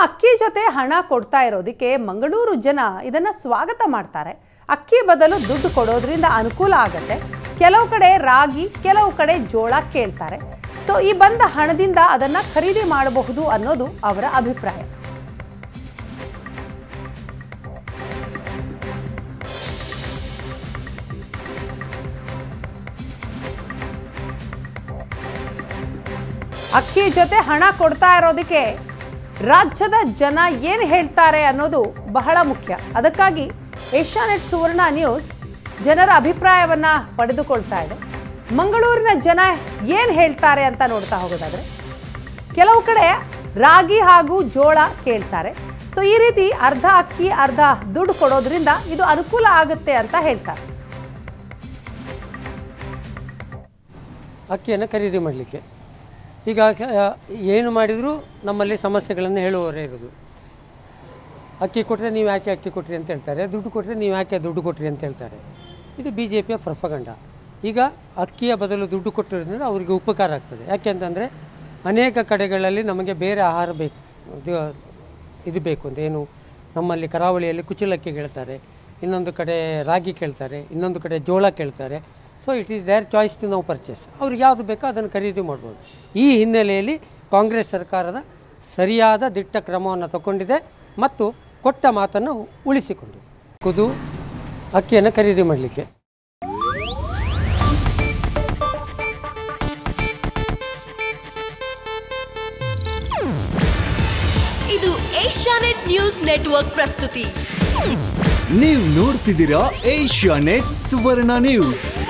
ಅಕ್ಕಿ ಜೊತೆ ಹಣ ಕೊಡ್ತಾ ಇರೋದಕ್ಕೆ ಮಂಗಳೂರು ಜನ ಇದನ್ನ ಸ್ವಾಗತ ಮಾಡ್ತಾರೆ ಅಕ್ಕಿ ಬದಲು ದುಡ್ಡು ಕೊಡೋದ್ರಿಂದ ಅನುಕೂಲ ಆಗತ್ತೆ ಕೆಲವು ಕಡೆ ರಾಗಿ ಕೆಲವು ಕಡೆ ಜೋಳ ಕೇಳ್ತಾರೆ ಸೊ ಈ ಬಂದ ಹಣದಿಂದ ಅದನ್ನ ಖರೀದಿ ಮಾಡಬಹುದು ಅನ್ನೋದು ಅವರ ಅಭಿಪ್ರಾಯ ಅಕ್ಕಿ ಜೊತೆ ಹಣ ಕೊಡ್ತಾ ಇರೋದಕ್ಕೆ ರಾಜ್ಯದ ಜನ ಏನು ಹೇಳ್ತಾರೆ ಅನ್ನೋದು ಬಹಳ ಮುಖ್ಯ ಅದಕ್ಕಾಗಿ ಏಷ್ಯಾನೆಟ್ ಸುವರ್ಣ ನ್ಯೂಸ್ ಜನರ ಅಭಿಪ್ರಾಯವನ್ನ ಪಡೆದುಕೊಳ್ತಾ ಇದೆ ಮಂಗಳೂರಿನ ಜನ ಏನು ಹೇಳ್ತಾರೆ ಅಂತ ನೋಡ್ತಾ ಹೋಗೋದಾದ್ರೆ ಕೆಲವು ಕಡೆ ರಾಗಿ ಹಾಗೂ ಜೋಳ ಕೇಳ್ತಾರೆ ಸೊ ಈ ರೀತಿ ಅರ್ಧ ಅಕ್ಕಿ ಅರ್ಧ ದುಡ್ಡು ಕೊಡೋದ್ರಿಂದ ಇದು ಅನುಕೂಲ ಆಗುತ್ತೆ ಅಂತ ಹೇಳ್ತಾರೆ ಅಕ್ಕಿಯನ್ನು ಖರೀದಿ ಮಾಡಲಿಕ್ಕೆ ಈಗ ಕ- ಏನು ಮಾಡಿದರೂ ನಮ್ಮಲ್ಲಿ ಸಮಸ್ಯೆಗಳನ್ನು ಹೇಳುವವರೇ ಇರೋದು ಅಕ್ಕಿ ಕೊಟ್ಟರೆ ನೀವು ಯಾಕೆ ಅಕ್ಕಿ ಕೊಟ್ರಿ ಅಂತ ಹೇಳ್ತಾರೆ ದುಡ್ಡು ಕೊಟ್ಟರೆ ನೀವು ಯಾಕೆ ದುಡ್ಡು ಕೊಟ್ರಿ ಅಂತ ಹೇಳ್ತಾರೆ ಇದು ಬಿ ಜೆ ಪಿಯ ಪ್ರಫಗಂಡ ಈಗ ಅಕ್ಕಿಯ ಬದಲು ದುಡ್ಡು ಕೊಟ್ಟಿರೋದ್ರಿಂದ ಅವರಿಗೆ ಉಪಕಾರ ಆಗ್ತದೆ ಯಾಕೆ ಅಂತಂದರೆ ಅನೇಕ ಕಡೆಗಳಲ್ಲಿ ನಮಗೆ ಬೇರೆ ಆಹಾರ ಬೇಕು ಇದು ಇದು ಬೇಕು ಅಂತ ಏನು ನಮ್ಮಲ್ಲಿ ಕರಾವಳಿಯಲ್ಲಿ ಕುಚಲಕ್ಕಿ ಕೇಳ್ತಾರೆ ಇನ್ನೊಂದು ಕಡೆ ರಾಗಿ ಕೇಳ್ತಾರೆ ಇನ್ನೊಂದು ಕಡೆ ಜೋಳ ಕೇಳ್ತಾರೆ so it is there choice to ನಾವು ಪರ್ಚೇಸ್ ಅವ್ರಿಗೆ ಯಾವುದು ಬೇಕೋ ಅದನ್ನು ಖರೀದಿ ಮಾಡ್ಬೋದು ಈ ಹಿನ್ನೆಲೆಯಲ್ಲಿ ಕಾಂಗ್ರೆಸ್ ಸರ್ಕಾರದ ಸರಿಯಾದ ದಿಟ್ಟ ಕ್ರಮವನ್ನು ತಗೊಂಡಿದೆ ಮತ್ತು ಕೊಟ್ಟ ಮಾತನ್ನು ಉಳಿಸಿಕೊಂಡಿದೆ ಕುದು ಅಕ್ಕಿಯನ್ನು ಖರೀದಿ ಮಾಡಲಿಕ್ಕೆ ಇದು ಏಷ್ಯಾನೆಟ್ ನ್ಯೂಸ್ ನೆಟ್ವರ್ಕ್ ಪ್ರಸ್ತುತಿ ನೀವು ನೋಡ್ತಿದ್ದೀರಾ ಏಷ್ಯಾ ನೆಟ್ ಸುವರ್ಣ ನ್ಯೂಸ್